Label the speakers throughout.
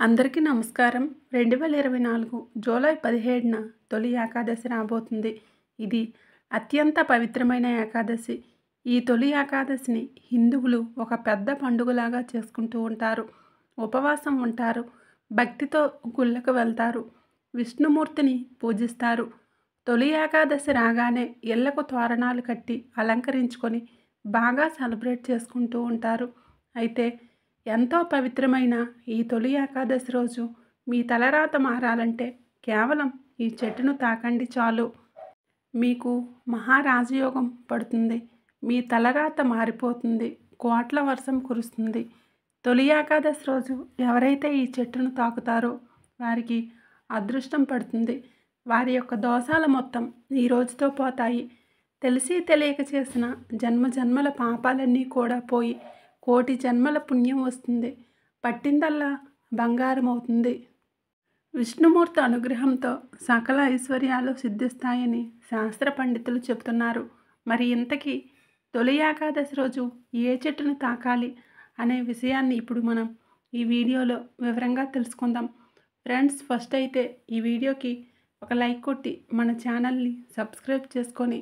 Speaker 1: అందరికీ నమస్కారం రెండు వేల ఇరవై నాలుగు జూలై పదిహేడున తొలి ఏకాదశి రాబోతుంది ఇది అత్యంత పవిత్రమైన ఏకాదశి ఈ తొలి ఏకాదశిని హిందువులు ఒక పెద్ద పండుగలాగా చేసుకుంటూ ఉంటారు ఉపవాసం ఉంటారు భక్తితో గుళ్ళకు వెళ్తారు విష్ణుమూర్తిని పూజిస్తారు తొలి ఏకాదశి రాగానే ఇళ్లకు తోరణాలు కట్టి అలంకరించుకొని బాగా సెలబ్రేట్ చేసుకుంటూ ఉంటారు అయితే ఎంతో పవిత్రమైన ఈ తొలి ఏకాదశి రోజు మీ తలరాత మారాలంటే కేవలం ఈ చెట్టును తాకండి చాలు మీకు మహారాజయోగం పడుతుంది మీ తలరాత మారిపోతుంది కోట్ల వర్షం కురుస్తుంది తొలి ఏకాదశి రోజు ఎవరైతే ఈ చెట్టును తాకుతారో వారికి అదృష్టం పడుతుంది వారి యొక్క దోషాల మొత్తం ఈ రోజుతో పోతాయి తెలిసి తెలియక చేసిన జన్మ జన్మల పాపాలన్నీ కూడా పోయి కోటి జన్మల పుణ్యం వస్తుంది పట్టిందల్లా బంగారం అవుతుంది విష్ణుమూర్తి అనుగ్రహంతో సకల ఐశ్వర్యాలు సిద్ధిస్తాయని శాస్త్ర పండితులు చెబుతున్నారు మరి ఇంతకీ తొలి ఏకాదశి రోజు ఏ చెట్టును తాకాలి అనే విషయాన్ని ఇప్పుడు మనం ఈ వీడియోలో వివరంగా తెలుసుకుందాం ఫ్రెండ్స్ ఫస్ట్ అయితే ఈ వీడియోకి ఒక లైక్ కొట్టి మన ఛానల్ని సబ్స్క్రైబ్ చేసుకొని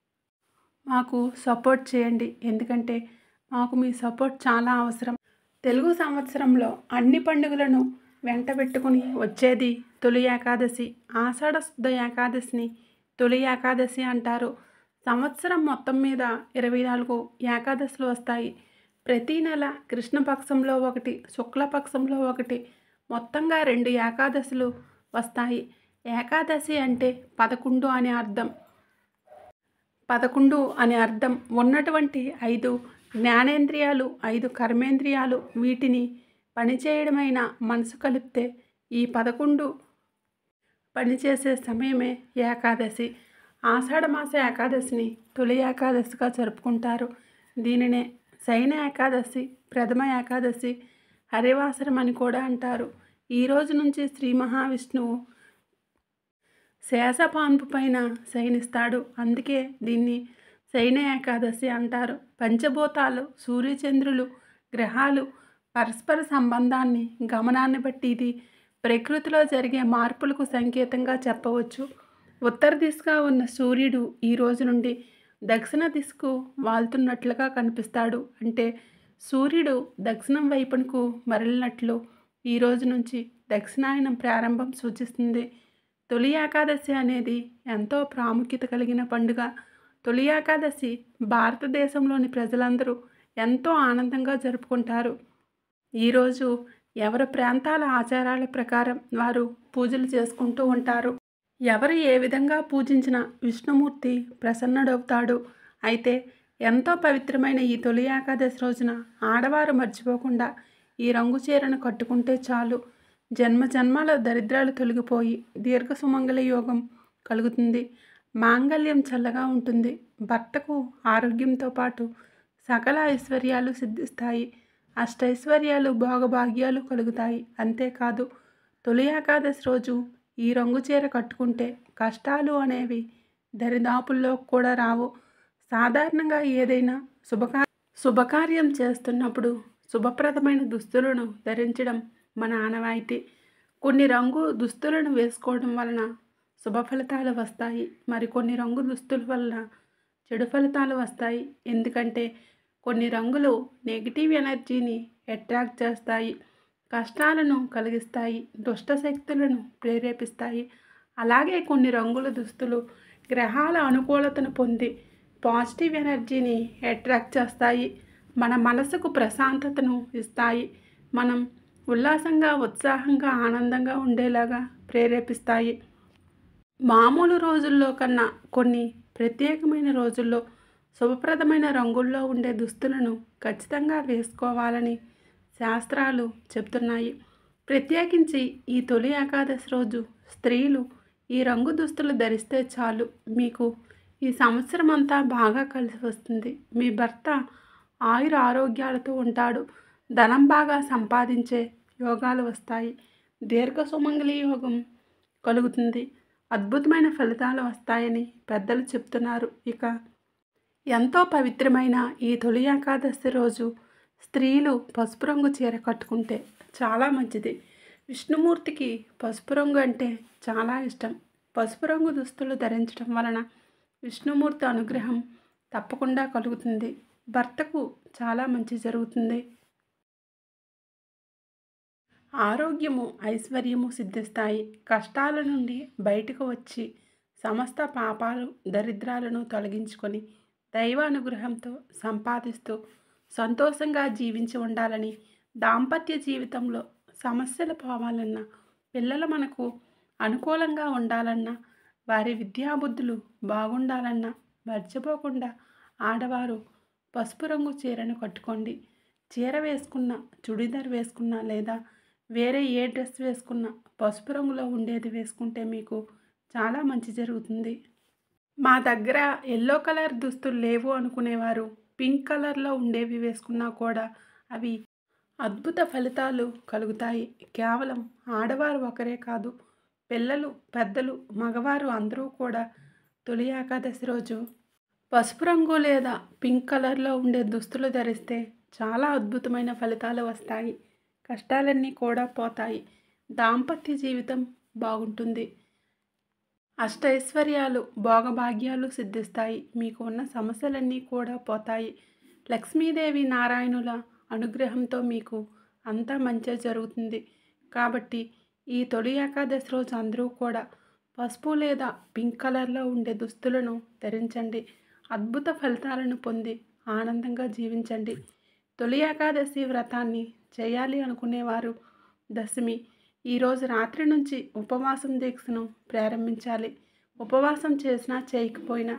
Speaker 1: మాకు సపోర్ట్ చేయండి ఎందుకంటే మాకు మీ సపోర్ట్ చాలా అవసరం తెలుగు సంవత్సరంలో అన్ని పండుగలను వెంట పెట్టుకుని వచ్చేది తొలి ఏకాదశి ఆషాఢ శుద్ధ ఏకాదశిని తొలి ఏకాదశి అంటారు సంవత్సరం మొత్తం మీద ఇరవై నాలుగు ఏకాదశులు వస్తాయి ప్రతి నెల కృష్ణపక్షంలో ఒకటి శుక్లపక్షంలో ఒకటి మొత్తంగా రెండు ఏకాదశులు వస్తాయి ఏకాదశి అంటే పదకొండు అనే అర్థం పదకొండు అనే అర్థం ఉన్నటువంటి ఐదు జ్ఞానేంద్రియాలు ఐదు కర్మేంద్రియాలు వీటిని పనిచేయడమైన మనసు కలిపితే ఈ పదకొండు పనిచేసే సమయమే ఏకాదశి ఆషాఢమాస ఏకాదశిని తొలి ఏకాదశిగా జరుపుకుంటారు దీనినే శయన ఏకాదశి ప్రథమ ఏకాదశి హరివాసరం అని కూడా అంటారు ఈ రోజు నుంచి శ్రీ మహావిష్ణువు శేషపాన్పు పైన శయనిస్తాడు అందుకే దీన్ని శయన ఏకాదశి అంటారు పంచభూతాలు సూర్యచంద్రులు గ్రహాలు పరస్పర సంబంధాన్ని గమనాన్ని బట్టి ఇది ప్రకృతిలో జరిగే మార్పులకు సంకేతంగా చెప్పవచ్చు ఉత్తర దిశగా ఉన్న సూర్యుడు ఈ రోజు నుండి దక్షిణ దిశకు వాళ్తున్నట్లుగా కనిపిస్తాడు అంటే సూర్యుడు దక్షిణం వైపునకు మరలినట్లు ఈ రోజు నుంచి దక్షిణాయనం ప్రారంభం సూచిస్తుంది తొలి ఏకాదశి అనేది ఎంతో ప్రాముఖ్యత కలిగిన పండుగ తొలి ఏకాదశి భారతదేశంలోని ప్రజలందరూ ఎంతో ఆనందంగా జరుపుకుంటారు ఈరోజు ఎవరి ప్రాంతాల ఆచారాల ప్రకారం వారు పూజలు చేసుకుంటూ ఉంటారు ఎవరు ఏ విధంగా పూజించిన విష్ణుమూర్తి ప్రసన్నుడవుతాడు అయితే ఎంతో పవిత్రమైన ఈ తొలి ఏకాదశి రోజున ఆడవారు మర్చిపోకుండా ఈ రంగు చీరను కట్టుకుంటే చాలు జన్మ జన్మాల దరిద్రాలు తొలగిపోయి దీర్ఘ సుమంగళ యోగం కలుగుతుంది మాంగళ్యం చల్లగా ఉంటుంది భర్తకు ఆరోగ్యంతో పాటు సకల ఐశ్వర్యాలు సిద్ధిస్తాయి అష్టైశ్వర్యాలు భోగభాగ్యాలు కలుగుతాయి అంతేకాదు తొలి ఏకాదశి రోజు ఈ రంగు చీర కట్టుకుంటే కష్టాలు అనేవి దరిదాపుల్లో కూడా రావు సాధారణంగా ఏదైనా శుభకా శుభకార్యం చేస్తున్నప్పుడు శుభప్రదమైన దుస్తులను ధరించడం మన ఆనవాయితీ కొన్ని రంగు దుస్తులను వేసుకోవడం వలన శుభ ఫలితాలు వస్తాయి మరి కొన్ని రంగు దుస్తుల వల్ల చెడు ఫలితాలు వస్తాయి ఎందుకంటే కొన్ని రంగులు నెగిటివ్ ఎనర్జీని అట్రాక్ట్ చేస్తాయి కష్టాలను కలిగిస్తాయి దుష్ట శక్తులను ప్రేరేపిస్తాయి అలాగే కొన్ని రంగుల దుస్తులు గ్రహాల అనుకూలతను పొంది పాజిటివ్ ఎనర్జీని అట్రాక్ట్ చేస్తాయి మన మనసుకు ప్రశాంతతను ఇస్తాయి మనం ఉల్లాసంగా ఉత్సాహంగా ఆనందంగా ఉండేలాగా ప్రేరేపిస్తాయి మామూలు రోజుల్లో కన్నా కొన్ని ప్రత్యేకమైన రోజుల్లో శుభప్రదమైన రంగుల్లో ఉండే దుస్తులను ఖచ్చితంగా వేసుకోవాలని శాస్త్రాలు చెప్తున్నాయి ప్రత్యేకించి ఈ తొలి ఏకాదశి రోజు స్త్రీలు ఈ రంగు దుస్తులు ధరిస్తే చాలు మీకు ఈ సంవత్సరం అంతా బాగా కలిసి వస్తుంది మీ భర్త ఆయుర ఆరోగ్యాలతో ఉంటాడు ధనం బాగా సంపాదించే యోగాలు వస్తాయి దీర్ఘ సుమంగళి యోగం కలుగుతుంది అద్భుతమైన ఫలితాలు వస్తాయని పెద్దలు చెప్తున్నారు ఇక ఎంతో పవిత్రమైన ఈ తొలి ఏకాదశి రోజు స్త్రీలు పసుపు రంగు చీర కట్టుకుంటే చాలా మంచిది విష్ణుమూర్తికి పసుపు రంగు అంటే చాలా ఇష్టం పసుపు రంగు దుస్తులు ధరించడం వలన విష్ణుమూర్తి అనుగ్రహం తప్పకుండా కలుగుతుంది భర్తకు చాలా మంచి జరుగుతుంది ఆరోగ్యము ఐశ్వర్యము సిద్ధిస్తాయి కష్టాల నుండి బయటకు వచ్చి సమస్త పాపాలు దరిద్రాలను తొలగించుకొని దైవ అనుగ్రహంతో సంపాదిస్తూ సంతోషంగా జీవించి ఉండాలని దాంపత్య జీవితంలో సమస్యలు పోవాలన్నా పిల్లలు మనకు అనుకూలంగా ఉండాలన్నా వారి విద్యాబుద్ధులు బాగుండాలన్నా మర్చిపోకుండా ఆడవారు పసుపు రంగు చీరను కట్టుకోండి చీర వేసుకున్న చుడిదార్ వేసుకున్న లేదా వేరే ఏ డ్రెస్ వేసుకున్నా పసుపు రంగులో ఉండేది వేసుకుంటే మీకు చాలా మంచి జరుగుతుంది మా దగ్గర ఎల్లో కలర్ దుస్తులు లేవు అనుకునేవారు పింక్ కలర్లో ఉండేవి వేసుకున్నా కూడా అవి అద్భుత ఫలితాలు కలుగుతాయి కేవలం ఆడవారు ఒకరే కాదు పిల్లలు పెద్దలు మగవారు అందరూ కూడా తొలి ఏకాదశి రోజు పసుపు రంగు లేదా పింక్ కలర్లో ఉండే దుస్తులు ధరిస్తే చాలా అద్భుతమైన ఫలితాలు వస్తాయి కష్టాలన్నీ కూడా పోతాయి దాంపత్య జీవితం బాగుంటుంది అష్టైశ్వర్యాలు భోగభాగ్యాలు సిద్ధిస్తాయి మీకు ఉన్న సమస్యలన్నీ కూడా పోతాయి లక్ష్మీదేవి నారాయణుల అనుగ్రహంతో మీకు అంతా మంచి జరుగుతుంది కాబట్టి ఈ తొలి ఏకాదశి రోజు అందరూ కూడా పసుపు లేదా పింక్ కలర్లో ఉండే దుస్తులను ధరించండి అద్భుత ఫలితాలను పొంది ఆనందంగా జీవించండి తొలి ఏకాదశి వ్రతాన్ని చేయాలి అనుకునేవారు దశమి ఈరోజు రాత్రి నుంచి ఉపవాసం దీక్షను ప్రారంభించాలి ఉపవాసం చేసినా చేయకపోయినా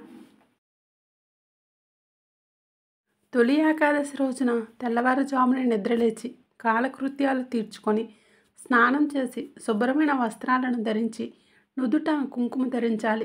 Speaker 1: తొలి ఏకాదశి రోజున తెల్లవారుజామున నిద్రలేచి కాలకృత్యాలు తీర్చుకొని స్నానం చేసి శుభ్రమైన వస్త్రాలను ధరించి నుదుట కుంకుమ ధరించాలి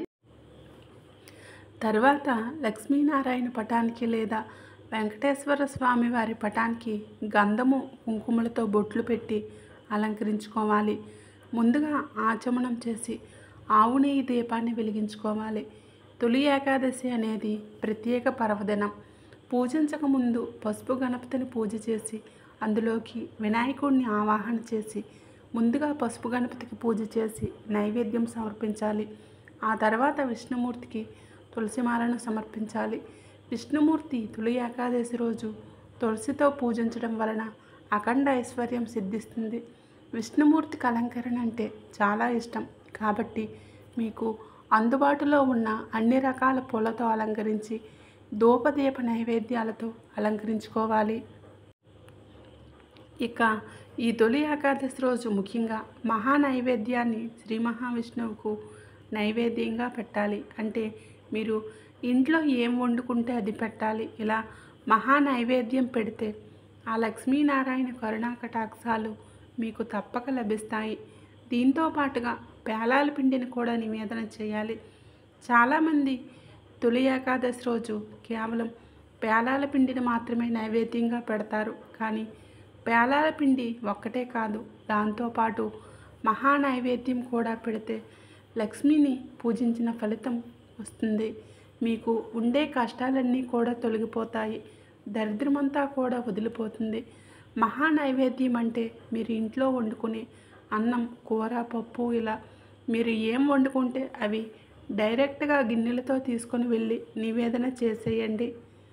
Speaker 1: తర్వాత లక్ష్మీనారాయణ పటానికి లేదా వెంకటేశ్వర స్వామి వారి పటానికి గంధము కుంకుమలతో బొట్లు పెట్టి అలంకరించుకోవాలి ముందుగా ఆచమనం చేసి ఆవు నెయ్యి దీపాన్ని వెలిగించుకోవాలి తొలి ఏకాదశి అనేది ప్రత్యేక పర్వదినం పూజించక ముందు పసుపు గణపతిని పూజ చేసి అందులోకి వినాయకుడిని ఆవాహన చేసి ముందుగా పసుపు గణపతికి పూజ చేసి నైవేద్యం సమర్పించాలి ఆ తర్వాత విష్ణుమూర్తికి తులసిమాలను సమర్పించాలి విష్ణుమూర్తి తొలి ఏకాదశి రోజు తులసితో పూజించడం వలన అఖండ ఐశ్వర్యం సిద్ధిస్తుంది విష్ణుమూర్తికి అలంకరణ అంటే చాలా ఇష్టం కాబట్టి మీకు అందుబాటులో ఉన్న అన్ని రకాల పూలతో అలంకరించి ధూపదీప నైవేద్యాలతో అలంకరించుకోవాలి ఇక ఈ తొలి ఏకాదశి రోజు ముఖ్యంగా మహా నైవేద్యాన్ని శ్రీ మహావిష్ణువుకు నైవేద్యంగా పెట్టాలి అంటే మీరు ఇంట్లో ఏం వండుకుంటే అది పెట్టాలి ఇలా మహా నైవేద్యం పెడితే ఆ లక్ష్మీనారాయణ కరుణా కటాక్షాలు మీకు తప్పక లభిస్తాయి దీంతో పాటుగా పేలాల పిండిని కూడా నివేదన చేయాలి చాలామంది తొలి ఏకాదశి రోజు కేవలం పేలాల పిండిని మాత్రమే నైవేద్యంగా పెడతారు కానీ పేలాల పిండి ఒక్కటే కాదు దాంతోపాటు మహా నైవేద్యం కూడా పెడితే లక్ష్మిని పూజించిన ఫలితం వస్తుంది మీకు ఉండే కష్టాలన్నీ కూడా తొలగిపోతాయి దరిద్రమంతా కూడా వదిలిపోతుంది మహా నైవేద్యం అంటే మీరు ఇంట్లో వండుకునే అన్నం కూర పప్పు ఇలా మీరు ఏం వండుకుంటే అవి డైరెక్ట్గా గిన్నెలతో తీసుకొని వెళ్ళి నివేదన చేసేయండి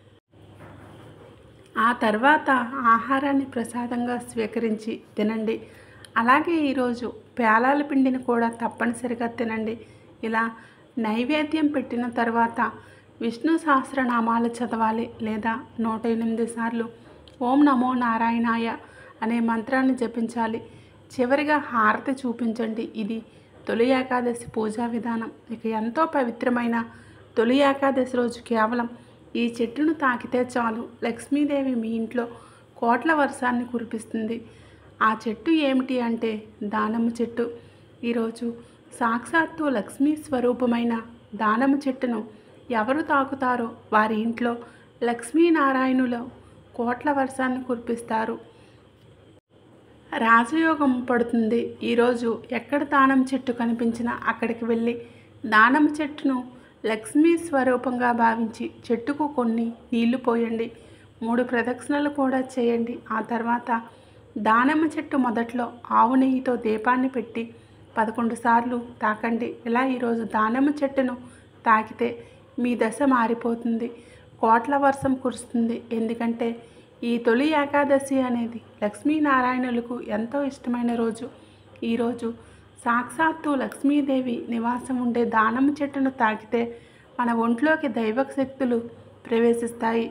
Speaker 1: ఆ తర్వాత ఆహారాన్ని ప్రసాదంగా స్వీకరించి తినండి అలాగే ఈరోజు పేలాల పిండిని కూడా తప్పనిసరిగా తినండి ఇలా నైవేద్యం పెట్టిన తర్వాత విష్ణు సహస్రనామాలు చదవాలి లేదా నూట ఎనిమిది సార్లు ఓం నమో నారాయణాయ అనే మంత్రాన్ని జపించాలి చివరిగా హారతి చూపించండి ఇది తొలి ఏకాదశి పూజా విధానం ఇక ఎంతో పవిత్రమైన తొలి ఏకాదశి రోజు కేవలం ఈ చెట్టును తాకితే చాలు లక్ష్మీదేవి మీ ఇంట్లో కోట్ల వర్షాన్ని కురిపిస్తుంది ఆ చెట్టు ఏమిటి అంటే దానము చెట్టు ఈరోజు సాక్షాత్తు లక్ష్మీ స్వరూపమైన దానము చెట్టును ఎవరు తాకుతారో వారి ఇంట్లో లక్ష్మీనారాయణులు కోట్ల వర్షాన్ని కురిపిస్తారు రాజయోగం పడుతుంది ఈరోజు ఎక్కడ దానం చెట్టు కనిపించినా అక్కడికి వెళ్ళి దానం చెట్టును లక్ష్మీ స్వరూపంగా భావించి చెట్టుకు కొన్ని నీళ్లు పోయండి మూడు ప్రదక్షిణలు కూడా చేయండి ఆ తర్వాత దానిమ్మ చెట్టు మొదట్లో ఆవు నెయ్యితో దీపాన్ని పెట్టి పదకొండు సార్లు తాకండి ఇలా ఈరోజు దానిమ్మ చెట్టును తాకితే మీ దశ మారిపోతుంది కోట్ల వర్షం కురుస్తుంది ఎందుకంటే ఈ తొలి ఏకాదశి అనేది లక్ష్మీనారాయణులకు ఎంతో ఇష్టమైన రోజు ఈరోజు సాక్షాత్తు లక్ష్మీదేవి నివాసం ఉండే దానమ్మ చెట్టును తాకితే మన ఒంట్లోకి దైవ శక్తులు ప్రవేశిస్తాయి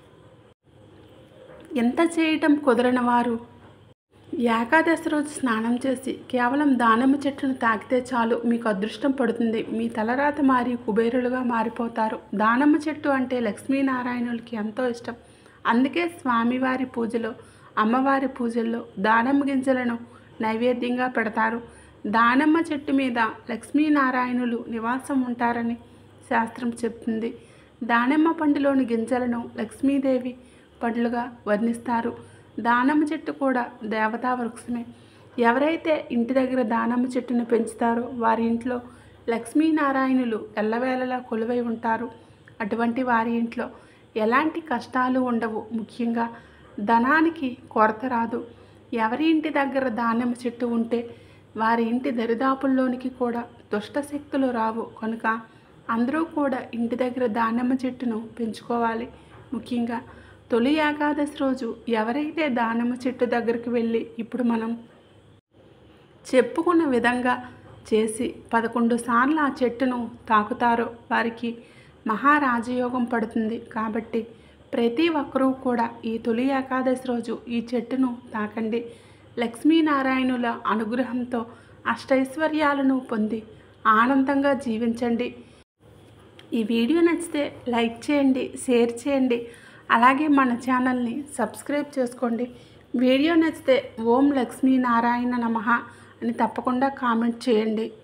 Speaker 1: ఎంత చేయటం కుదరని వారు ఏకాదశి రోజు స్నానం చేసి కేవలం దానిమ్మ చెట్టును తాకితే చాలు మీకు అదృష్టం పడుతుంది మీ తలరాత మారి కుబేరులుగా మారిపోతారు దానిమ్మ చెట్టు అంటే లక్ష్మీనారాయణులకి ఎంతో ఇష్టం అందుకే స్వామివారి పూజలో అమ్మవారి పూజల్లో దానిమ్మ గింజలను నైవేద్యంగా పెడతారు దానిమ్మ చెట్టు మీద లక్ష్మీనారాయణులు నివాసం ఉంటారని శాస్త్రం చెప్తుంది దానిమ్మ పండులోని గింజలను లక్ష్మీదేవి పండ్లుగా వర్ణిస్తారు దానమ్మ చెట్టు కూడా దేవతా వృక్షమే ఎవరైతే ఇంటి దగ్గర దానమ్మ చెట్టును పెంచుతారో వారి ఇంట్లో లక్ష్మీనారాయణులు ఎల్లవేళలా కొలువై ఉంటారు అటువంటి వారి ఇంట్లో ఎలాంటి కష్టాలు ఉండవు ముఖ్యంగా ధనానికి కొరత రాదు ఎవరి ఇంటి దగ్గర దానిమ్మ చెట్టు ఉంటే వారి ఇంటి దరిదాపుల్లోనికి కూడా దుష్ట శక్తులు రావు కనుక అందరూ కూడా ఇంటి దగ్గర దానిమ్మ చెట్టును పెంచుకోవాలి ముఖ్యంగా తొలి ఏకాదశి రోజు ఎవరైతే దానిమ్మ చెట్టు దగ్గరికి వెళ్ళి ఇప్పుడు మనం చెప్పుకున్న విధంగా చేసి పదకొండు సార్లు ఆ చెట్టును తాకుతారో వారికి మహారాజయోగం పడుతుంది కాబట్టి ప్రతి ఒక్కరూ కూడా ఈ తొలి ఏకాదశి రోజు ఈ చెట్టును తాకండి లక్ష్మీనారాయణుల అనుగ్రహంతో అష్టైశ్వర్యాలను పొంది ఆనందంగా జీవించండి ఈ వీడియో నచ్చితే లైక్ చేయండి షేర్ చేయండి అలాగే మన ఛానల్ని సబ్స్క్రైబ్ చేసుకోండి వీడియో నచ్చితే ఓం లక్ష్మీనారాయణ నమః అని తప్పకుండా కామెంట్ చేయండి